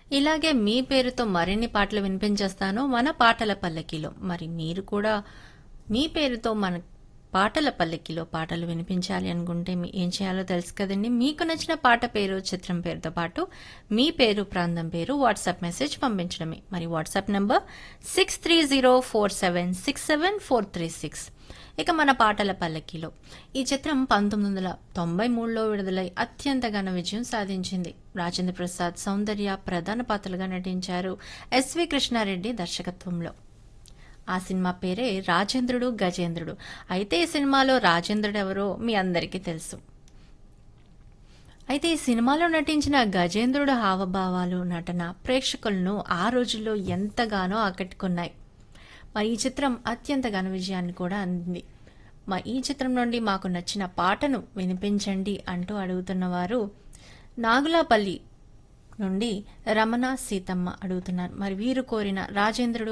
ఇలాగే మీ పేరుతో మరిన్ని పాటలు వినిపించేస్తాను మన పాటల పల్లకిలో మరి మీరు కూడా మీ పేరుతో మన పాటల పల్లకిలో పాటలు వినిపించాలి అనుకుంటే మీ ఏం చేయాలో తెలుసు కదండి మీకు నచ్చిన పాట పేరు చిత్రం పేరుతో పాటు మీ పేరు ప్రాంతం పేరు వాట్సాప్ మెసేజ్ పంపించడమే మరి WhatsApp number six three zero four seven six seven four three six ఇక మన పాటల పల్లకిలో ఈ చిత్రం పంతొమ్మిది వందల తొంభై మూడులో విడుదలై అత్యంత ఘన విజయం సాధించింది రాజేంద్ర ప్రసాద్ సౌందర్య ప్రధాన పాత్రలుగా నటించారు ఎస్వి కృష్ణారెడ్డి దర్శకత్వంలో ఆ సినిమా పేరే రాజేంద్రుడు గజేంద్రుడు అయితే ఈ సినిమాలో రాజేంద్రుడు ఎవరో మీ అందరికీ తెలుసు అయితే ఈ సినిమాలో నటించిన గజేంద్రుడు హావభావాలు నటన ప్రేక్షకులను ఆ రోజుల్లో ఎంతగానో ఆకట్టుకున్నాయి మరి ఈ చిత్రం అత్యంత ఘన విజయాన్ని కూడా అందింది మరి ఈ చిత్రం నుండి మాకు నచ్చిన పాటను వినిపించండి అంటూ అడుగుతున్న వారు నాగులాపల్లి నుండి రమణ సీతమ్మ అడుగుతున్నారు మరి వీరు కోరిన రాజేంద్రుడు